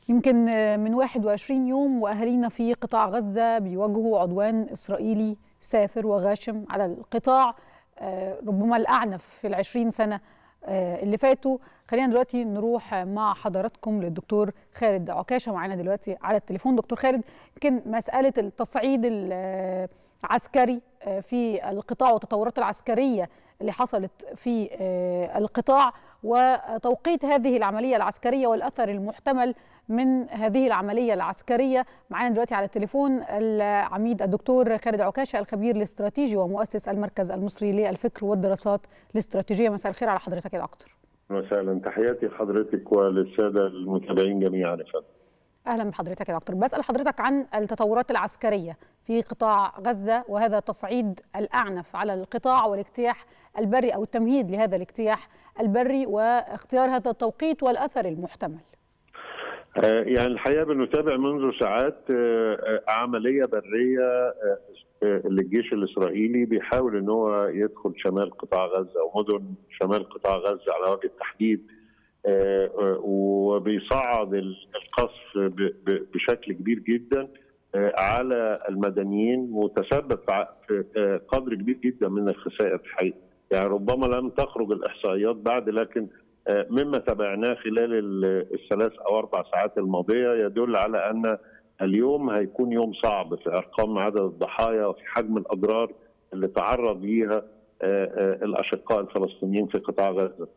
يمكن من 21 يوم واهالينا في قطاع غزه بيواجهوا عدوان اسرائيلي سافر وغاشم على القطاع ربما الاعنف في العشرين سنه اللي فاتوا خلينا دلوقتي نروح مع حضراتكم للدكتور خالد عكاشه معانا دلوقتي على التليفون دكتور خالد يمكن مساله التصعيد العسكري في القطاع والتطورات العسكريه اللي حصلت في القطاع وتوقيت هذه العمليه العسكريه والاثر المحتمل من هذه العمليه العسكريه معانا دلوقتي على التليفون العميد الدكتور خالد عكاشه الخبير الاستراتيجي ومؤسس المركز المصري للفكر والدراسات الاستراتيجيه مساء الخير على حضرتك يا دكتور وسهلا تحياتي لحضرتك وللساده المتابعين جميعا يا فندم اهلا بحضرتك يا دكتور بسال حضرتك عن التطورات العسكريه في قطاع غزه وهذا التصعيد الاعنف على القطاع والاجتياح البري او التمهيد لهذا الاجتياح البري واختيار هذا التوقيت والاثر المحتمل يعني الحقيقه بنتابع منذ ساعات عمليه بريه للجيش الاسرائيلي بيحاول ان هو يدخل شمال قطاع غزه او مدن شمال قطاع غزه على وجه التحديد وبيصعد القصف بشكل كبير جدا على المدنيين وتسبب في قدر كبير جدا من الخسائر الحقيقه يعني ربما لم تخرج الاحصائيات بعد لكن مما تابعناه خلال الثلاث او اربع ساعات الماضيه يدل على ان اليوم هيكون يوم صعب في ارقام عدد الضحايا وفي حجم الاضرار اللي تعرض ليها الاشقاء الفلسطينيين في قطاع غزه.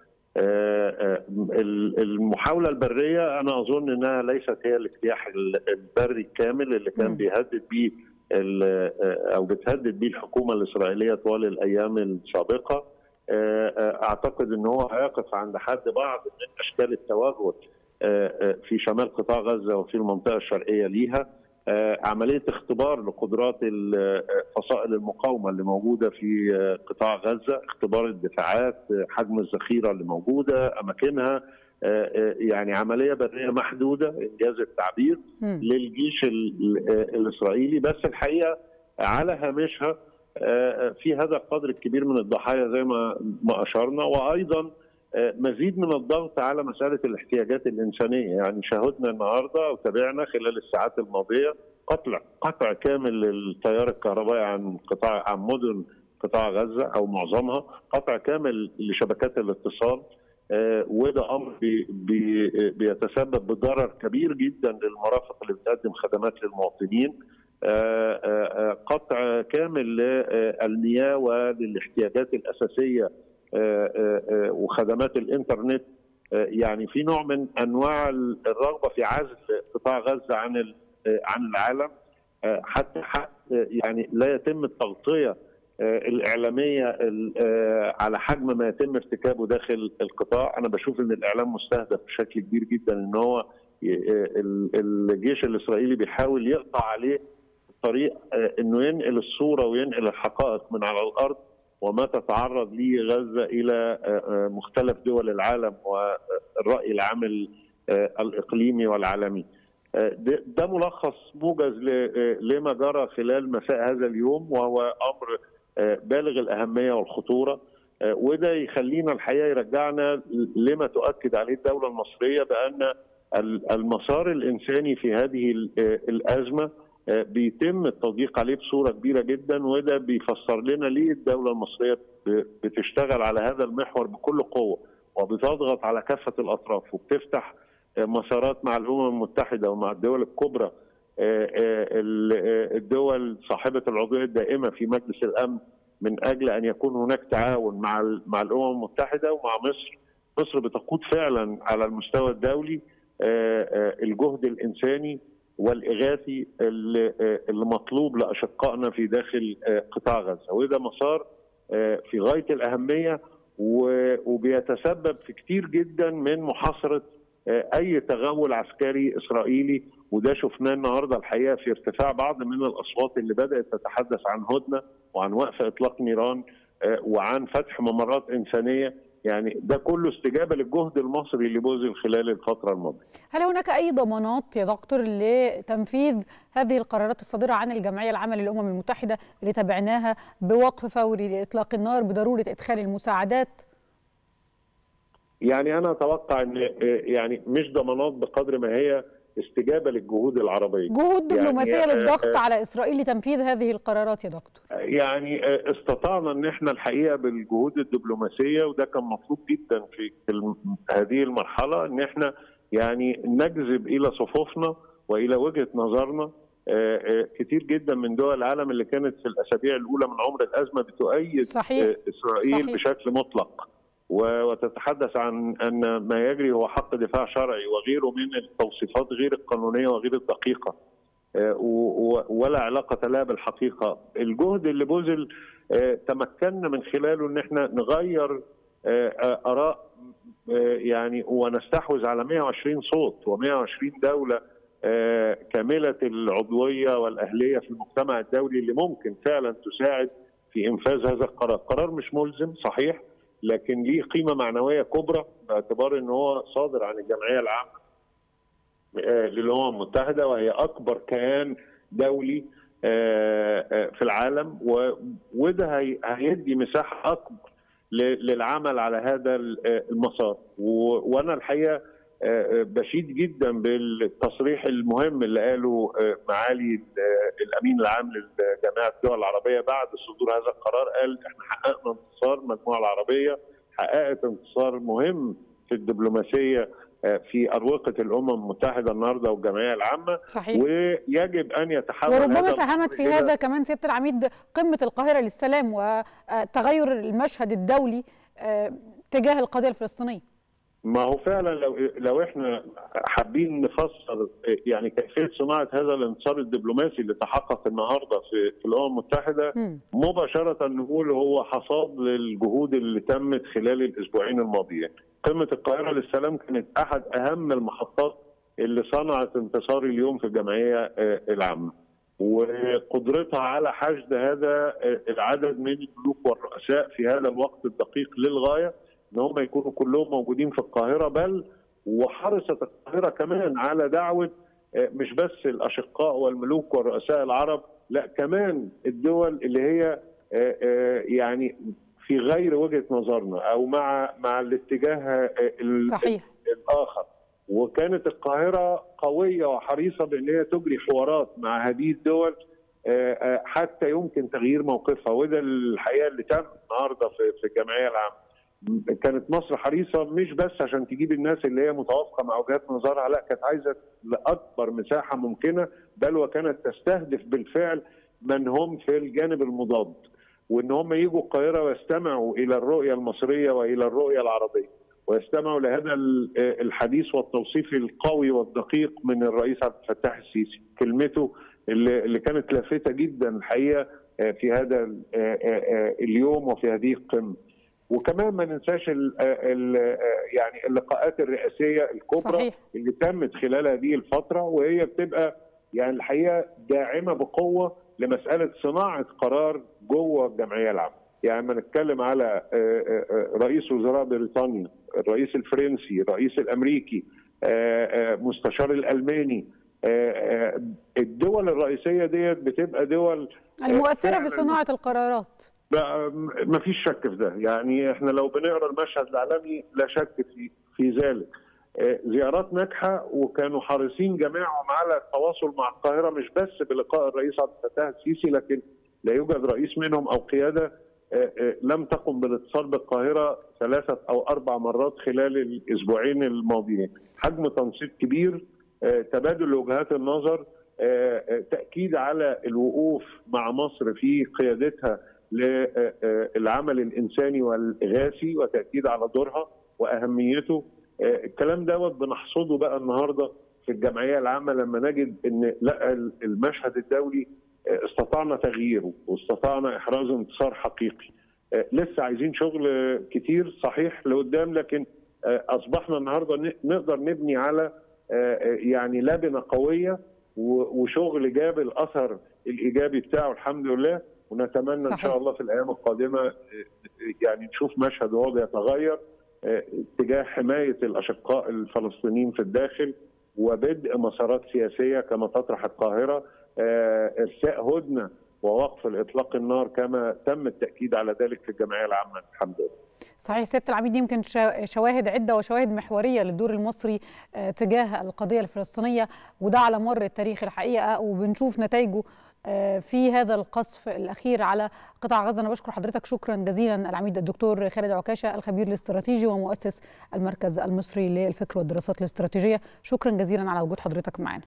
المحاوله البريه انا اظن انها ليست هي الاجتياح البري الكامل اللي كان بيهدد به او بتهدد به الحكومه الاسرائيليه طوال الايام السابقه. اعتقد ان هو هيقف عند حد بعض من اشكال التواجد في شمال قطاع غزه وفي المنطقه الشرقيه ليها عمليه اختبار لقدرات فصائل المقاومه اللي موجوده في قطاع غزه اختبار الدفاعات حجم الذخيره اللي موجوده اماكنها يعني عمليه بريه محدوده انجاز التعبير م. للجيش الاسرائيلي بس الحقيقه على هامشها في هذا القدر الكبير من الضحايا زي ما ما اشرنا وايضا مزيد من الضغط على مساله الاحتياجات الانسانيه يعني شاهدنا النهارده وتابعنا خلال الساعات الماضيه قطع قطع كامل للتيار الكهربائي عن قطاع عن مدن قطاع غزه او معظمها قطع كامل لشبكات الاتصال وده امر بي بي بيتسبب بضرر كبير جدا للمرافق اللي بتقدم خدمات للمواطنين قطع كامل للمياه وللاحتياجات الاساسيه وخدمات الانترنت يعني في نوع من انواع الرغبه في عزل قطاع غزه عن عن العالم حتى يعني لا يتم التغطيه الاعلاميه على حجم ما يتم ارتكابه داخل القطاع انا بشوف ان الاعلام مستهدف بشكل كبير جدا ان هو الجيش الاسرائيلي بيحاول يقطع عليه الطريق انه ينقل الصوره وينقل الحقائق من على الارض وما تتعرض ليه غزه الى مختلف دول العالم والراي العام الاقليمي والعالمي. ده ملخص موجز لما جرى خلال مساء هذا اليوم وهو امر بالغ الاهميه والخطوره وده يخلينا الحقيقه يرجعنا لما تؤكد عليه الدوله المصريه بان المسار الانساني في هذه الازمه بيتم التضييق عليه بصوره كبيره جدا وده بيفسر لنا ليه الدوله المصريه بتشتغل على هذا المحور بكل قوه وبتضغط على كافه الاطراف وبتفتح مسارات مع الامم المتحده ومع الدول الكبرى الدول صاحبه العضويه الدائمه في مجلس الامن من اجل ان يكون هناك تعاون مع مع الامم المتحده ومع مصر مصر بتقود فعلا على المستوى الدولي الجهد الانساني والاغاثي اللي مطلوب لاشقائنا في داخل قطاع غزه وده مسار في غايه الاهميه وبيتسبب في كتير جدا من محاصره اي تغول عسكري اسرائيلي وده شفناه النهارده الحقيقه في ارتفاع بعض من الاصوات اللي بدات تتحدث عن هدنه وعن وقف اطلاق نيران وعن فتح ممرات انسانيه يعني ده كله استجابه للجهد المصري اللي بذل خلال الفتره الماضيه. هل هناك اي ضمانات يا دكتور لتنفيذ هذه القرارات الصادره عن الجمعيه العامه للامم المتحده اللي تابعناها بوقف فوري لاطلاق النار بضروره ادخال المساعدات؟ يعني انا اتوقع ان يعني مش ضمانات بقدر ما هي استجابه للجهود العربيه جهود دبلوماسيه يعني للضغط على اسرائيل لتنفيذ هذه القرارات يا دكتور يعني استطعنا ان احنا الحقيقه بالجهود الدبلوماسيه وده كان مطلوب جدا في هذه المرحله ان احنا يعني نجذب الى صفوفنا والى وجهه نظرنا كتير جدا من دول العالم اللي كانت في الاسابيع الاولى من عمر الازمه بتؤيد صحيح. اسرائيل صحيح. بشكل مطلق وتتحدث عن ان ما يجري هو حق دفاع شرعي وغيره من التوصيفات غير القانونيه وغير الدقيقه ولا علاقه لها بالحقيقه الجهد اللي بذل تمكنا من خلاله ان احنا نغير اراء يعني ونستحوذ على 120 صوت و120 دوله كامله العضويه والاهليه في المجتمع الدولي اللي ممكن فعلا تساعد في انفاذ هذا القرار، قرار مش ملزم صحيح لكن ليه قيمه معنويه كبرى باعتبار ان هو صادر عن الجمعيه العامه للامم المتحده وهي اكبر كيان دولي في العالم وده هيدي مساحه اكبر للعمل على هذا المسار وانا الحقيقه بشيد جدا بالتصريح المهم اللي قاله معالي الامين العام لجامعه الدول العربيه بعد صدور هذا القرار قال احنا حققنا انتصار المجموعه العربيه حققت انتصار مهم في الدبلوماسيه في اروقه الامم المتحده النهارده والجمعيه العامه صحيح. ويجب ان يتحول وربما ساهمت في هذا كمان سياده العميد قمه القاهره للسلام وتغير المشهد الدولي تجاه القضيه الفلسطينيه ما هو فعلا لو لو احنا حابين نفسر يعني كيفيه صناعه هذا الانتصار الدبلوماسي اللي تحقق النهارده في, في الامم المتحده م. مباشره نقول هو حصاد للجهود اللي تمت خلال الاسبوعين الماضيين. قمه القاهره للسلام كانت احد اهم المحطات اللي صنعت انتصار اليوم في الجمعيه العامه. وقدرتها على حشد هذا العدد من الملوك والرؤساء في هذا الوقت الدقيق للغايه ان هم يكونوا كلهم موجودين في القاهره بل وحرصت القاهره كمان على دعوه مش بس الاشقاء والملوك والرؤساء العرب لا كمان الدول اللي هي يعني في غير وجهه نظرنا او مع مع الاتجاه صحيح. الاخر وكانت القاهره قويه وحريصه بان هي تجري حوارات مع هذه الدول حتى يمكن تغيير موقفها وده الحقيقه اللي تم النهارده في الجمعيه العامه كانت مصر حريصه مش بس عشان تجيب الناس اللي هي متوافقه مع وجهات نظرها لا كانت عايزه لاكبر مساحه ممكنه بل وكانت تستهدف بالفعل من هم في الجانب المضاد وان هم يجوا القاهره ويستمعوا الى الرؤيه المصريه والى الرؤيه العربيه ويستمعوا لهذا الحديث والتوصيف القوي والدقيق من الرئيس عبد الفتاح السيسي كلمته اللي, اللي كانت لافته جدا الحقيقه في هذا اليوم وفي هذه القمه وكمان ما ننساش ال ال يعني اللقاءات الرئاسيه الكبرى صحيح. اللي تمت خلال هذه الفتره وهي بتبقى يعني الحقيقه داعمه بقوه لمساله صناعه قرار جوه الجمعيه العامه. يعني لما نتكلم على رئيس وزراء بريطانيا، الرئيس الفرنسي، الرئيس الامريكي، مستشار الالماني الدول الرئيسيه ديت بتبقى دول المؤثره في صناعه القرارات ما فيش شك في ده يعني احنا لو بنقرا المشهد العالمي لا شك في في ذلك زيارات ناجحه وكانوا حريصين جميعهم على التواصل مع القاهره مش بس بلقاء الرئيس عبد الفتاح السيسي لكن لا يوجد رئيس منهم او قياده لم تقم بالاتصال بالقاهره ثلاثه او اربع مرات خلال الاسبوعين الماضيين حجم تنسيق كبير تبادل وجهات النظر تاكيد على الوقوف مع مصر في قيادتها للعمل الانساني والاغاثي وتاكيد على دورها واهميته الكلام دوت بنحصده بقى النهارده في الجمعيه العامه لما نجد ان لا المشهد الدولي استطعنا تغييره واستطعنا احراز انتصار حقيقي لسه عايزين شغل كتير صحيح لقدام لكن اصبحنا النهارده نقدر نبني على يعني لبنه قويه وشغل جاب الاثر الايجابي بتاعه الحمد لله ونتمنى صحيح. ان شاء الله في الايام القادمه يعني نشوف مشهد وضع يتغير تجاه حمايه الاشقاء الفلسطينيين في الداخل وبدء مسارات سياسيه كما تطرح القاهره ارساء هدنه ووقف الاطلاق النار كما تم التاكيد على ذلك في الجمعيه العامه الحمد لله صحيح سياده العميد يمكن شواهد عده وشواهد محوريه للدور المصري تجاه القضيه الفلسطينيه وده على مر التاريخ الحقيقه وبنشوف نتائجه في هذا القصف الاخير على قطاع غزه انا بشكر حضرتك شكرا جزيلا العميد الدكتور خالد عكاشه الخبير الاستراتيجي ومؤسس المركز المصري للفكر والدراسات الاستراتيجيه شكرا جزيلا على وجود حضرتك معنا